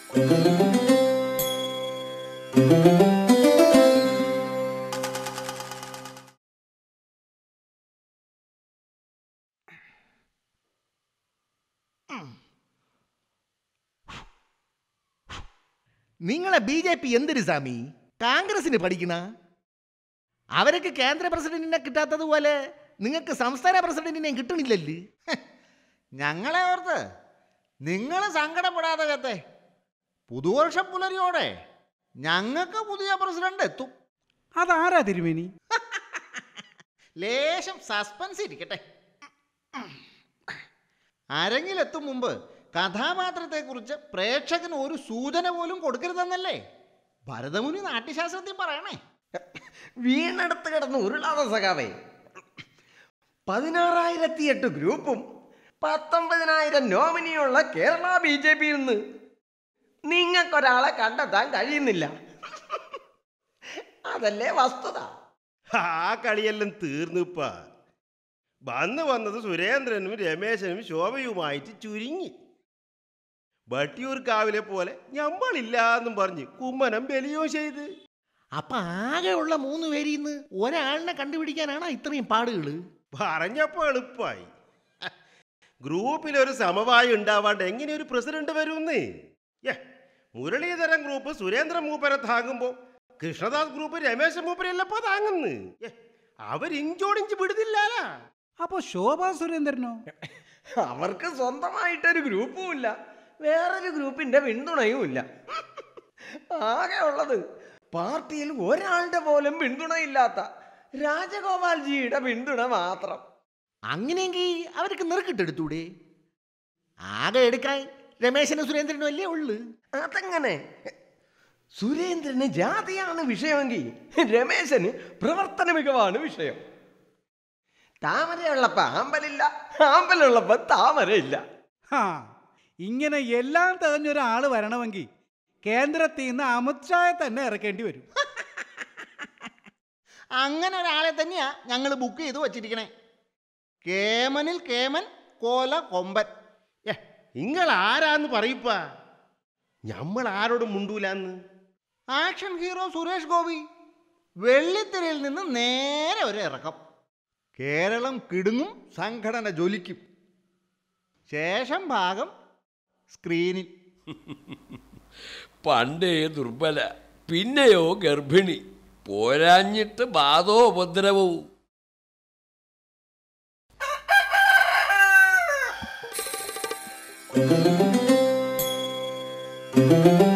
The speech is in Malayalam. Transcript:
നിങ്ങളെ ബി ജെ പി എന്തൊരു സ്വാമി കോൺഗ്രസിന് പഠിക്കണ അവർക്ക് കേന്ദ്ര പ്രസിഡന്റിനെ കിട്ടാത്തതുപോലെ നിങ്ങൾക്ക് സംസ്ഥാന പ്രസിഡന്റിനെ കിട്ടണില്ലല്ലേ ഞങ്ങളെ ഓർത്ത് നിങ്ങൾ സങ്കടപ്പെടാതെ കത്തെ പുതുവർഷം പുലരിയോടെ ഞങ്ങൾക്ക് പുതിയ പ്രസിഡന്റ് എത്തും അതാരാ തിരുമേനി ലേശം സസ്പെൻസ് ഇരിക്കട്ടെ അരങ്ങിലെത്തും മുമ്പ് കഥാപാത്രത്തെക്കുറിച്ച് പ്രേക്ഷകന് ഒരു സൂചന പോലും കൊടുക്കരുതെന്നല്ലേ ഭരതമുനി നാട്യശാസ്ത്രത്തിൽ പറയണേ വീണെടുത്ത് കിടന്ന് ഉരുളാതെ സഖാവേ പതിനാറായിരത്തി എട്ട് ഗ്രൂപ്പും പത്തൊമ്പതിനായിരം നോമിനിയുള്ള കേരള ബി ജെ പിയിൽ നിന്ന് നിങ്ങൾക്കൊരാളെ കണ്ടെത്താൻ കഴിയുന്നില്ല അതല്ലേ വസ്തുത ആ കളിയെല്ലാം തീർന്നിപ്പ വന്ന് വന്നത് സുരേന്ദ്രനും രമേശനും ശോഭയുമായിട്ട് ചുരുങ്ങി വട്ടിയൂർക്കാവിലെ പോലെ ഞമ്മളില്ലാന്നും പറഞ്ഞ് കുമ്മനം ബലിയോ ചെയ്ത് അപ്പൊ ആകെയുള്ള മൂന്ന് പേരിൽ നിന്ന് ഒരാളിനെ കണ്ടുപിടിക്കാനാണ് ഇത്രയും പാടുകള് പറഞ്ഞപ്പോ എളുപ്പമായി ഗ്രൂപ്പിലൊരു സമവായം ഉണ്ടാവാണ്ട് എങ്ങനെ ഒരു പ്രസിഡന്റ് വരുമെന്ന് ഏ മുരളീധരൻ ഗ്രൂപ്പ് സുരേന്ദ്രൻ മൂപ്പരെ താങ്ങുമ്പോ കൃഷ്ണദാസ് ഗ്രൂപ്പ് രമേശ മൂപ്പരെയല്ലപ്പോ താങ്ങുന്നു ഏ അവരിഞ്ചോടിഞ്ച് വിടുന്നില്ലാലാ അപ്പൊ ശോഭാ സുരേന്ദ്രനോ അവർക്ക് സ്വന്തമായിട്ടൊരു ഗ്രൂപ്പും ഇല്ല വേറൊരു ഗ്രൂപ്പിന്റെ പിന്തുണയും ഇല്ല ആകെ ഉള്ളത് പാർട്ടിയിൽ ഒരാളുടെ പോലും പിന്തുണയില്ലാത്ത രാജഗോപാൽജിയുടെ പിന്തുണ മാത്രം അങ്ങനെയെങ്കിൽ അവർക്ക് നിറക്കിട്ടെടുത്തൂടെ ആകെ എടുക്കാൻ രമേശനും സുരേന്ദ്രനും അല്ലേ ഉള്ളു അതെങ്ങനെ സുരേന്ദ്രന് ജാതിയാണ് വിഷയമെങ്കിൽ രമേശന് പ്രവർത്തന മികവാണ് വിഷയം താമരയുള്ളപ്പോ ആമ്പലില്ല ആമ്പലുള്ളപ്പോ താമരയില്ല ഹാ ഇങ്ങനെ എല്ലാം തികഞ്ഞൊരാള് വരണമെങ്കിൽ കേന്ദ്രത്തിൽ നിന്ന് അമിത്ഷായെ തന്നെ ഇറക്കേണ്ടി വരും അങ്ങനെ ഒരാളെ തന്നെയാ ഞങ്ങൾ ബുക്ക് ചെയ്ത് വച്ചിരിക്കണേ കേമനിൽ കേമൻ കോല കൊമ്പൻ ഏ നിങ്ങൾ ആരാന്ന് പറയിപ്പാ ഞമ്മൾ ആരോടും മുണ്ടൂലാന്ന് ആക്ഷൻ ഹീറോ സുരേഷ് ഗോപി വെള്ളിത്തിരയിൽ നിന്ന് നേരെ ഒരു ഇറക്കം കേരളം കിടുങ്ങും സംഘടന ജ്വലിക്കും ശേഷം ഭാഗം സ്ക്രീനിൽ പണ്ടേ ദുർബല പിന്നെയോ ഗർഭിണി പോരാഞ്ഞിട്ട് ബാധോപദ്രവവും ആ